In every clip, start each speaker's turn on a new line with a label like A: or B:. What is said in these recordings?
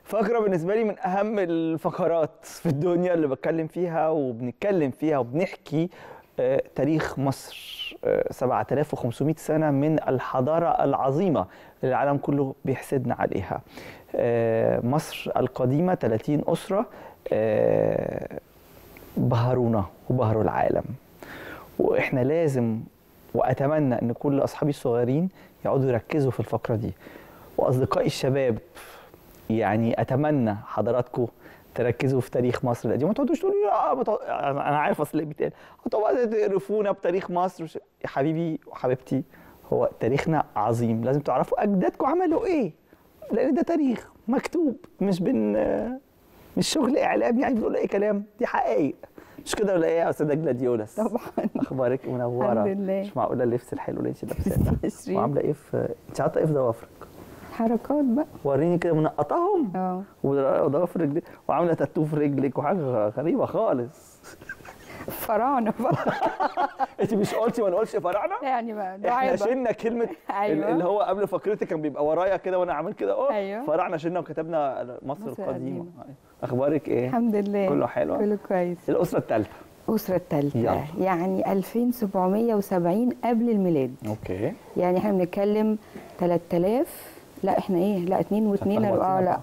A: فقرة بالنسبة لي من أهم الفقرات في الدنيا اللي بتكلم فيها وبنتكلم فيها وبنحكي آه، تاريخ مصر آه، 7500 سنة من الحضارة العظيمة اللي العالم كله بيحسدنا عليها آه، مصر القديمة 30 أسرة آه، بهرونا وبهروا العالم واحنا لازم واتمنى ان كل اصحابي الصغيرين يقعدوا يركزوا في الفقره دي واصدقائي الشباب يعني اتمنى حضراتكم تركزوا في تاريخ مصر القديم ما تقعدوش تقولوا لي اه بتق... انا عارف اصل اللي بيتقال هتقعدوا تقرفونا بتاريخ مصر وش... يا حبيبي وحبيبتي هو تاريخنا عظيم لازم تعرفوا اجدادكم عملوا ايه لان ده تاريخ مكتوب مش بن مش شغل اعلام يعني بنقول اي كلام دي حقائق مش كده ولا ايه يا استاذه جلاديولاس
B: طبعا
A: اخبارك منوره
B: الحمد لله.
A: مش معقوله اللبس الحلو اللي انت لابساه ده
B: عشرين.
A: وعامله ايه في انت حاطه ايه في ضوافرك
B: حركات بقى
A: وريني كده منقطاهم
B: اه
A: وضوافر رجلك وعامله تاتو في رجلك وحاجه غريبه خالص
B: فراعنه بقى
A: انت مش قلتي ما نقولش فراعنه
B: يعني بقى
A: احنا
B: دعابه
A: شلنا كلمه
B: أيوة.
A: اللي هو قبل فقرتي كان بيبقى ورايا كده وانا عامل كده اه
B: أيوة.
A: فراعنه شلنا وكتبنا مصر,
B: مصر
A: القديمه
B: القديمة.
A: اخبارك ايه
B: الحمد لله
A: كله حلو
B: كله كويس
A: الاسره الثالثه
B: الأسرة الثالثة
A: يلا.
B: يعني 2770 قبل الميلاد
A: اوكي
B: يعني احنا بنتكلم 3000 لا احنا ايه لا 2 و2 اه لا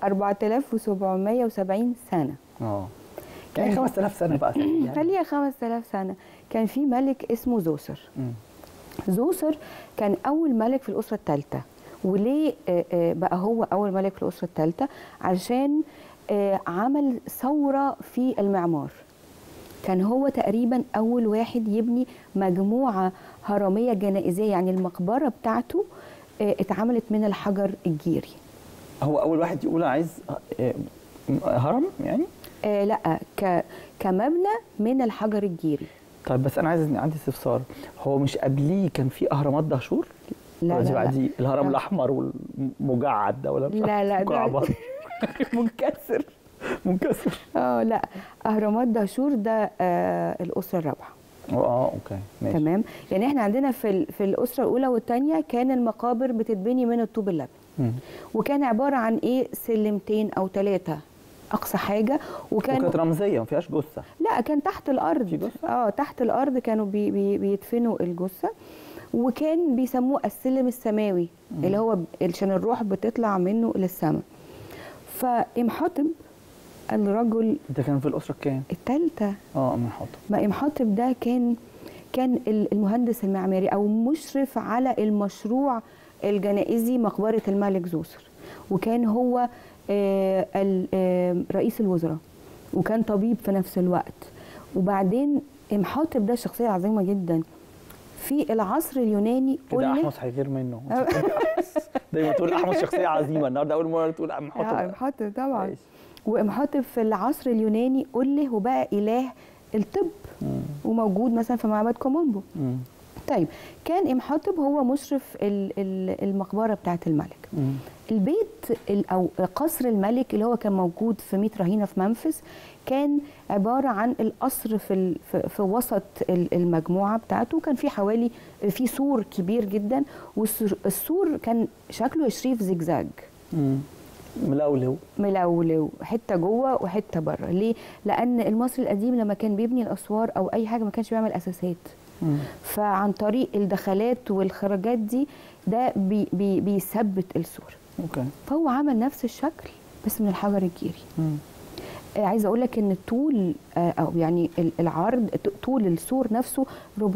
B: 4770 سنة
A: اه يعني 5000 سنه بقى يعني.
B: خليها 5000 سنة كان في ملك اسمه زوسر
A: مم.
B: زوسر كان أول ملك في الأسرة الثالثة وليه آه، آه، بقى هو أول ملك في الأسرة الثالثة علشان آه، عمل ثورة في المعمار كان هو تقريبا أول واحد يبني مجموعة هرمية جنائزية يعني المقبرة بتاعته آه، اتعملت من الحجر الجيري
A: هو اول واحد يقول عايز آه، هرم يعني
B: آه لا ك كمبنى من الحجر الجيري
A: طيب بس انا عايز عندي استفسار هو مش قبليه كان في اهرامات دهشور
B: لا
A: ولا دي
B: لا, لا.
A: بعديه الهرم
B: لا.
A: الاحمر والمجعد ده ولا مش
B: لا،
A: عارف
B: لا، ده-
A: مكعبات
B: منكسر
A: منكسر
B: اه لا اهرامات دهشور ده آه الاسره الرابعه
A: اه اوكي ماشي
B: تمام يعني احنا عندنا في ال- في الاسره الاولى والثانيه كان المقابر بتتبني من الطوب اللبني
A: مم.
B: وكان عباره عن ايه سلمتين او ثلاثه اقصى حاجه وكان
A: وكانت رمزيه ما فيهاش جثه
B: لا كان تحت الارض
A: في جثة؟
B: اه تحت الارض كانوا بي بي بيدفنوا الجثه وكان بيسموه السلم السماوي اللي هو ب- عشان الروح بتطلع منه للسماء فامحاطب الرجل
A: ده كان في الاسره الكام؟
B: الثالثه
A: اه من حاطب
B: ما امحاطب ده كان كان ال- المهندس المعماري او مشرف على المشروع الجنائزي مقبره الملك زوسر وكان هو آه، ال- آه، رئيس الوزراء وكان طبيب في نفس الوقت وبعدين امحاطب ده شخصيه عظيمه جدا في العصر اليوناني
A: كده
B: قل-
A: احمس هيغير منه دايما تقول احمس شخصيه عظيمه النهارده اول مره تقول احمد
B: آه،
A: حاطب
B: امحاطب طبعا
A: ماشي.
B: وامحاطب في العصر اليوناني أله وبقى إله الطب
A: مم.
B: وموجود مثلا في معبد كومومبو
A: مم.
B: طيب كان امحاطب هو مشرف ال- ال- المقبره بتاعه الملك
A: مم.
B: البيت ال- او قصر الملك اللي هو كان موجود في ميت رهينه في منفس كان عباره عن القصر في ال- في, في وسط ال- المجموعه بتاعته كان في حوالي في سور كبير جدا والسور كان شكله شريف زجزاج
A: مم. ملولو
B: ملولو حته جوه وحته بره ليه لان المصري القديم لما كان بيبني الاسوار او اي حاجه ما كانش بيعمل اساسات
A: مم.
B: فعن طريق الدخلات والخراجات دي ده بي بي بيثبت السور
A: اوكي
B: فهو عمل نفس الشكل بس من الحجر الجيري
A: مم.
B: آه عايزه اقول لك ان الطول آه او يعني ال- العرض ط- طول السور نفسه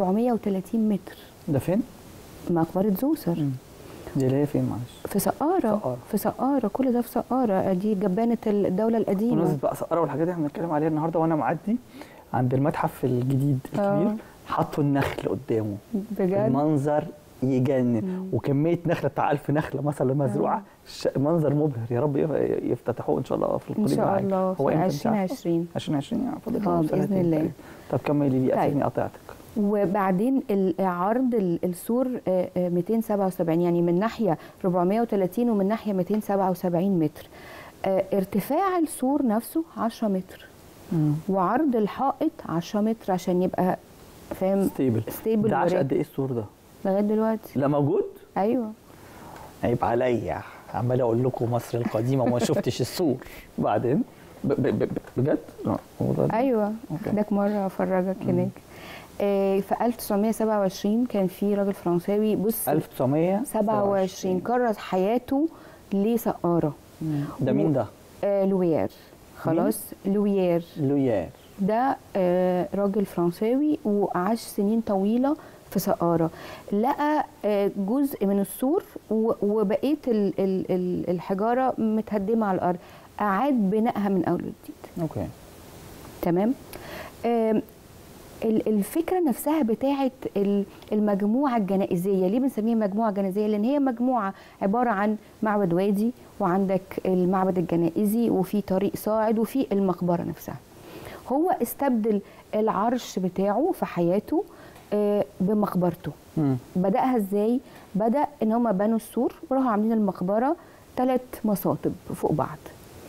B: 430 متر
A: ده فين؟
B: مقبره زوسر
A: مم. دي اللي هي فين معلش؟
B: في سقاره
A: سقارة.
B: في سقاره كل ده في سقاره آه، دي جبانه الدوله القديمه
A: بمناسبة بقى سقارة والحاجات دي احنا بنتكلم عليها النهارده وانا معدي عند المتحف الجديد الكبير
B: آه.
A: حطوا النخل قدامه
B: بجد
A: المنظر يجنن
B: مم.
A: وكميه نخله بتاع 1000 نخله مثلا مزروعه ش- منظر مبهر يا رب يف- يفتتحوه ان شاء الله في
B: ان
A: القريب
B: شاء
A: العاجل.
B: الله
A: هو
B: في
A: امتى مش عارفة؟
B: 2020
A: 2020 يعني فاضل
B: آه،
A: له
B: بإذن
A: سنتين
B: الله.
A: تقريباً. طب كملي لي
B: طيب.
A: اسفني قطعتك
B: وبعدين العرض ال- السور آه، آه، 277 يعني من ناحيه 430 ومن ناحيه 277 متر آه، ارتفاع السور نفسه 10 متر وعرض الحائط 10 متر عشان يبقى فاهم
A: ستيبل
B: ستيبل
A: ده عاش
B: وراك.
A: قد ايه السور ده؟
B: لغايه دلوقتي
A: لا موجود؟
B: ايوه
A: عيب عليا عمال اقول لكم مصر القديمه وما شفتش السور بعدين ب- ب- ب- بجد؟ لا، هو ده-
B: ايوه
A: أوكي.
B: هداك مره افرجك هناك آه، في 1927 كان في راجل فرنساوي بص
A: 1927
B: 27 كرس حياته لسقاره
A: ده مين ده؟
B: آه لويير خلاص لويير
A: لويير
B: ده آه راجل فرنساوي وعاش سنين طويله في سقاره لقى آه جزء من السور و- وبقيه ال- ال- ال- الحجاره متهدمه على الارض اعاد بنائها من اول وجديد
A: اوكي
B: تمام آم، ال- الفكره نفسها بتاعه ال- المجموعه الجنائزيه ليه بنسميها مجموعه جنائزيه لان هي مجموعه عباره عن معبد وادي وعندك المعبد الجنائزي وفي طريق صاعد وفي المقبره نفسها هو استبدل العرش بتاعه في حياته آه، بمقبرته
A: مم.
B: بدأها ازاي؟ بدأ ان هم بنوا السور وراحوا عاملين المقبره ثلاث مصاطب فوق بعض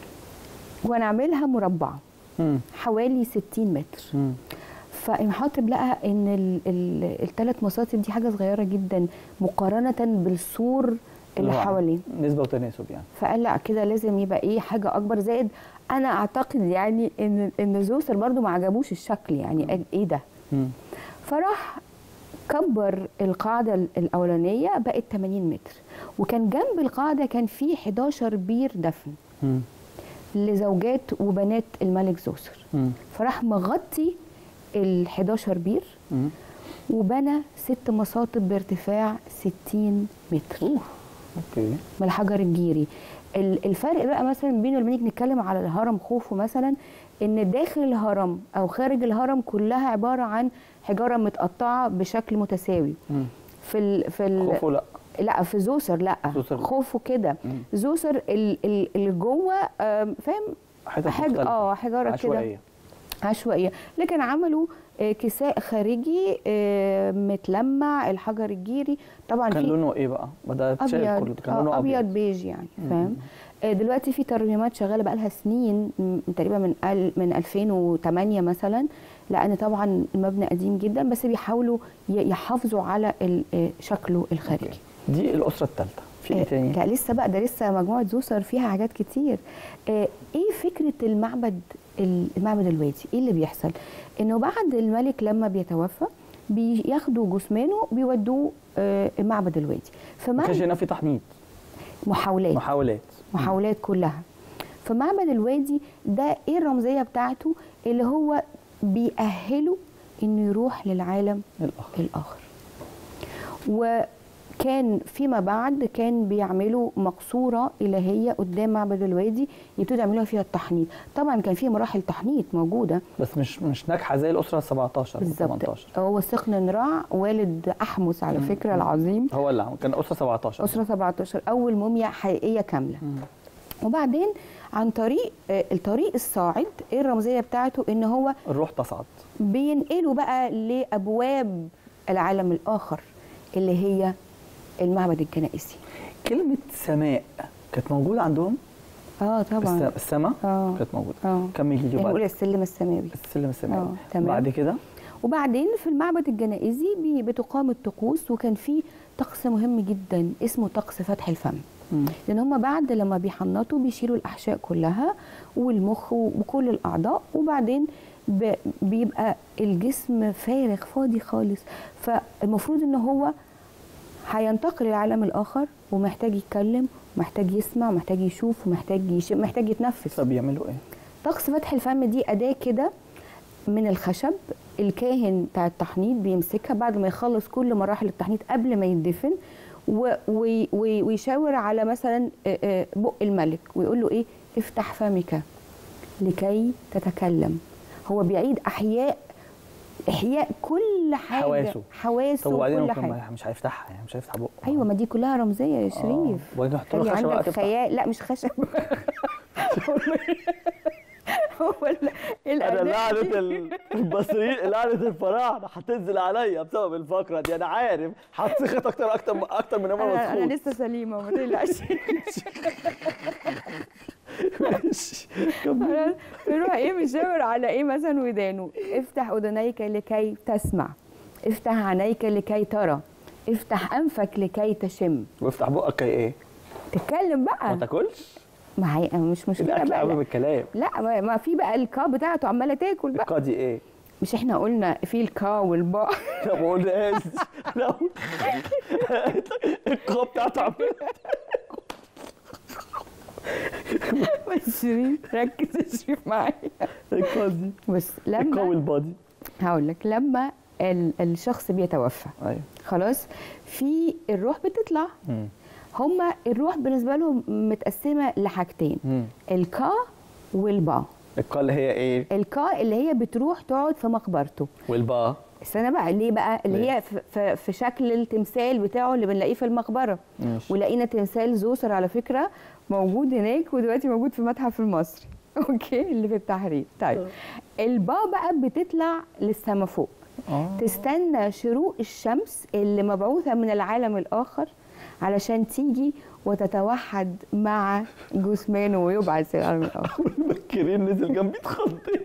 B: ونعملها مربعه
A: مم.
B: حوالي 60 متر
A: مم.
B: فامحاطب لقى ان الثلاث مصاطب دي حاجه صغيره جدا مقارنه بالسور اللي
A: هو
B: حواليه
A: نسبه وتناسب يعني
B: فقال لا كده لازم يبقى ايه حاجه اكبر زائد انا اعتقد يعني ان ان زوسر برضو ما عجبوش الشكل يعني قال ايه ده
A: مم.
B: فراح كبر القاعده الاولانيه بقت 80 متر وكان جنب القاعده كان في 11 بير دفن
A: مم.
B: لزوجات وبنات الملك زوسر
A: مم.
B: فراح مغطي ال 11 بير
A: مم.
B: وبنى ست مصاطب بارتفاع 60 متر
A: اوكي
B: من الحجر الجيري ال- الفرق بقى مثلا بينه لما نيجي نتكلم على الهرم خوفو مثلا ان داخل الهرم او خارج الهرم كلها عباره عن حجاره متقطعه بشكل متساوي
A: مم.
B: في ال في ال
A: خوفو لا
B: لا في زوسر لا
A: زوسر.
B: خوفو كده
A: مم.
B: زوسر ال- ال- اللي جوه آم، فاهم
A: حتت
B: حاجه
A: مختلفة.
B: اه حجاره كده
A: عشوائيه
B: عشوائيه لكن عملوا آه، كساء خارجي آه، متلمع الحجر الجيري طبعا
A: كان
B: في
A: لونه ايه بقى؟ بدأ اتشال كله
B: ابيض
A: كان لونه
B: آه، ابيض
A: ابيض
B: بيج يعني
A: مم.
B: فاهم آه، دلوقتي في ترميمات شغاله بقى لها سنين م- تقريبا من ال- من 2008 مثلا لان طبعا المبنى قديم جدا بس بيحاولوا ي- يحافظوا على ال- آه، شكله الخارجي
A: أوكي. دي الاسره الثالثه في ايه
B: آه،
A: تاني؟
B: لا لسه بقى ده لسه مجموعه زوسر فيها حاجات كتير آه، ايه فكره المعبد المعبد الوادي ايه اللي بيحصل انه بعد الملك لما بيتوفى بياخدوا جثمانه بيودوه آه، معبد الوادي
A: ما كانش
B: فمعبد
A: هنا في تحنيط
B: محاولات
A: محاولات
B: محاولات كلها فمعبد الوادي ده ايه الرمزيه بتاعته اللي هو بيأهله انه يروح للعالم
A: الاخر
B: الاخر وكان فيما بعد كان بيعملوا مقصوره الهيه قدام معبد الوادي يبتدوا يعملوها فيها التحنيط طبعا كان في مراحل تحنيط موجوده
A: بس مش مش ناجحه زي الاسره ال 17
B: بالظبط
A: 18
B: هو سقن نراع والد احمس على فكره العظيم
A: هو اللي عمل كان اسره 17
B: اسره 17 اول موميا حقيقيه كامله
A: مم.
B: وبعدين عن طريق آه، الطريق الصاعد ايه الرمزيه بتاعته ان هو
A: الروح تصعد
B: بينقلوا بقى لابواب العالم الاخر اللي هي المعبد الكنائسي
A: كلمه سماء كانت موجوده عندهم
B: اه طبعا
A: السماء
B: اه
A: كانت موجوده
B: اه
A: كمل لي
B: نقول
A: بعد
B: السلم السماوي
A: السلم السماوي
B: آه، تمام.
A: بعد كده
B: وبعدين في المعبد الجنائزي بي- بتقام الطقوس وكان في طقس مهم جدا اسمه طقس فتح الفم
A: مم.
B: لان هم بعد لما بيحنطوا بيشيلوا الاحشاء كلها والمخ وكل الاعضاء وبعدين ب- بيبقى الجسم فارغ فاضي خالص فالمفروض ان هو هينتقل للعالم الاخر ومحتاج يتكلم ومحتاج يسمع ومحتاج يشوف ومحتاج يشم محتاج يتنفس
A: طب بيعملوا ايه؟
B: طقس فتح الفم دي اداه كده من الخشب الكاهن بتاع التحنيط بيمسكها بعد ما يخلص كل مراحل التحنيط قبل ما يدفن و- وي- وي- ويشاور على مثلا آه، آه، بق الملك ويقول له ايه افتح فمك لكي تتكلم هو بيعيد احياء احياء كل حاجه
A: حواسه.
B: حواسه
A: طب وبعدين
B: وكل
A: هو كان
B: حاجه
A: مش هيفتحها يعني مش هيفتح بقه
B: ايوه ما دي كلها رمزيه يا شريف
A: وبعدين يحط له
B: خلي
A: خشبه بقى
B: عندك
A: تفتح
B: خيال لا مش خشب هو ال-
A: انا
B: الأداة
A: لعنه
B: دي-
A: ال- المصريين لعنه الفراعنه هتنزل عليا بسبب الفقره دي انا عارف هتصيخت اكتر اكتر اكتر من ما
B: انا انا
A: مسخوط
B: لسه سليمه ما تقلقش
A: ماشي كمل.
B: يروح ايه مشاور على ايه مثلا ودانه افتح اذنيك لكي تسمع افتح عينيك لكي ترى افتح انفك لكي تشم
A: وافتح بقك ايه؟
B: تتكلم
A: ما
B: بقى
A: تاكلش
B: ما هي مش مشكله
A: الاكل
B: بقى
A: اهم من
B: لا,
A: الكلام
B: لا ما- ما في بقى الكا بتاعته عماله تاكل بقى
A: القاضي ايه؟
B: مش احنا قلنا في الكا والبا
A: لا ما قلناش لا القاء بتاعته عمال
B: بس شريف ركز يا شريف معايا
A: القاضي
B: بس
A: القاء
B: لما
A: والبادي
B: هقول لك لما ال- الشخص بيتوفى
A: ايوه
B: خلاص في الروح بتطلع
A: مم.
B: هما الروح بالنسبه لهم متقسمه لحاجتين
A: مم.
B: الكا والبا
A: القاء اللي هي ايه؟
B: الكا اللي هي بتروح تقعد في مقبرته
A: والبا
B: استنى بقى ليه بقى اللي
A: ليه؟
B: هي في- في, في شكل التمثال بتاعه اللي بنلاقيه في المقبره
A: ماشي.
B: ولقينا تمثال زوسر على فكره موجود هناك ودلوقتي موجود في المتحف المصري اوكي اللي في التحرير طيب البا بقى بتطلع للسما فوق
A: آه.
B: تستنى شروق الشمس اللي مبعوثه من العالم الاخر علشان تيجي وتتوحد مع جثمانه ويبعث العالم الاخر
A: المبكرين نزل جنبي اتخضيت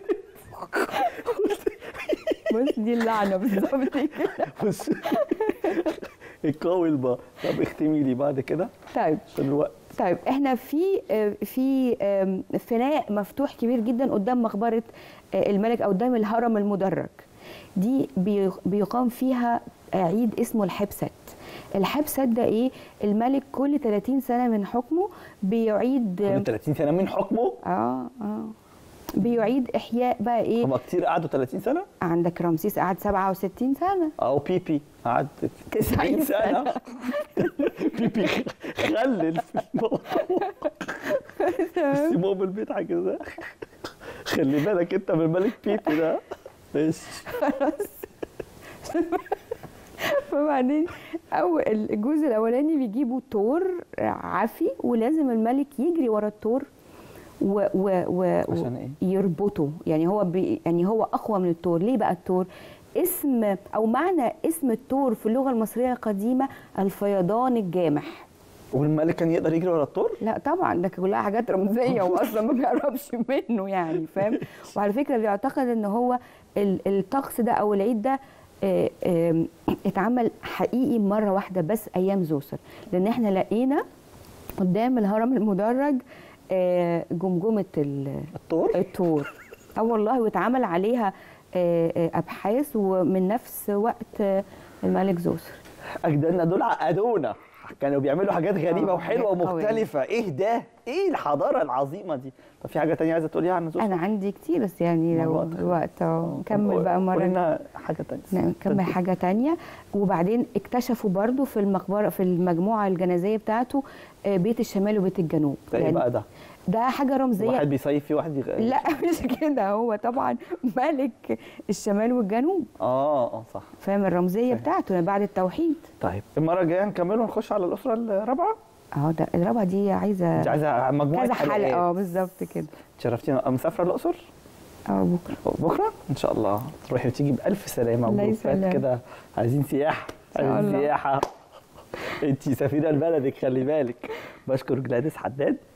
B: بص دي اللعنه بالظبط كده
A: بص القاء والبا طب اختمي لي بعد كده
B: طيب
A: عشان الوقت
B: طيب احنا في آه، في آم، فناء مفتوح كبير جدا قدام مقبره آه، الملك او قدام الهرم المدرج دي بي- بيقام فيها عيد اسمه الحبست الحبست ده ايه الملك كل 30 سنه من حكمه بيعيد
A: كل 30 سنه من حكمه
B: اه اه بيعيد احياء بقى ايه
A: هما كتير قعدوا 30 سنه
B: عندك رمسيس قعد 67 سنه
A: او بيبي قعد
B: 90
A: 90 سنه بيبي خلل في الموضوع بس ماما بيضحك كده خلي بالك انت من الملك بيبي ده ماشي
B: فبعدين او الجزء الاولاني بيجيبوا تور عافي ولازم الملك يجري ورا التور و و و
A: عشان ايه؟
B: يربطه يعني هو بي يعني هو اقوى من التور ليه بقى التور اسم او معنى اسم التور في اللغه المصريه القديمه الفيضان الجامح
A: والملك كان يقدر يجري ورا الطور
B: لا طبعا ده كلها حاجات رمزيه واصلا ما بيقربش منه يعني فاهم وعلى فكره بيعتقد ان هو ال- الطقس ده او العيد ده آه، آم، اتعمل حقيقي مره واحده بس ايام زوسر لان احنا لقينا قدام الهرم المدرج آه، جمجمه ال-
A: الطور
B: التور اه والله واتعمل عليها آه، آه، ابحاث ومن نفس وقت آه، الملك زوسر
A: اجدادنا دول عقدونا كانوا بيعملوا حاجات غريبه
B: آه،
A: وحلوه
B: حاجات قوية.
A: ومختلفه ايه ده ايه الحضاره العظيمه دي طب في حاجه تانية عايزه تقوليها عن زوسر
B: انا عندي كتير بس يعني
A: ما
B: لو
A: الوقت خلص.
B: الوقت اه
A: طب
B: نكمل بقى مره
A: قولي لنا حاجه تانية
B: نكمل حاجة تانية وبعدين اكتشفوا برضو في المقبرة في المجموعة الجنازية بتاعته آه، بيت الشمال وبيت الجنوب
A: ده ايه بقى ده
B: ده حاجة رمزية
A: واحد بيصيف فيه واحد يغ...
B: لا مش كده هو طبعا ملك الشمال والجنوب
A: اه اه صح
B: فاهم الرمزية
A: فاهم.
B: بتاعته بعد التوحيد
A: طيب المره الجايه نكمل ونخش على الاسره الرابعه
B: اه ده الرابعة دي عايزة
A: انت عايزه مجموعه
B: كذا حلقة
A: حلقات
B: اه بالظبط كده
A: شرفتينا مسافره الاقصر
B: اه بكرة
A: بكره ان شاء الله تروحي وتيجي بالف سلامه
B: الله
A: وجروبات
B: يسلمك.
A: كده عايزين سياحه
B: إن شاء
A: عايزين
B: الله.
A: سياحه انت سفيره لبلدك خلي بالك بشكر جلاديس حداد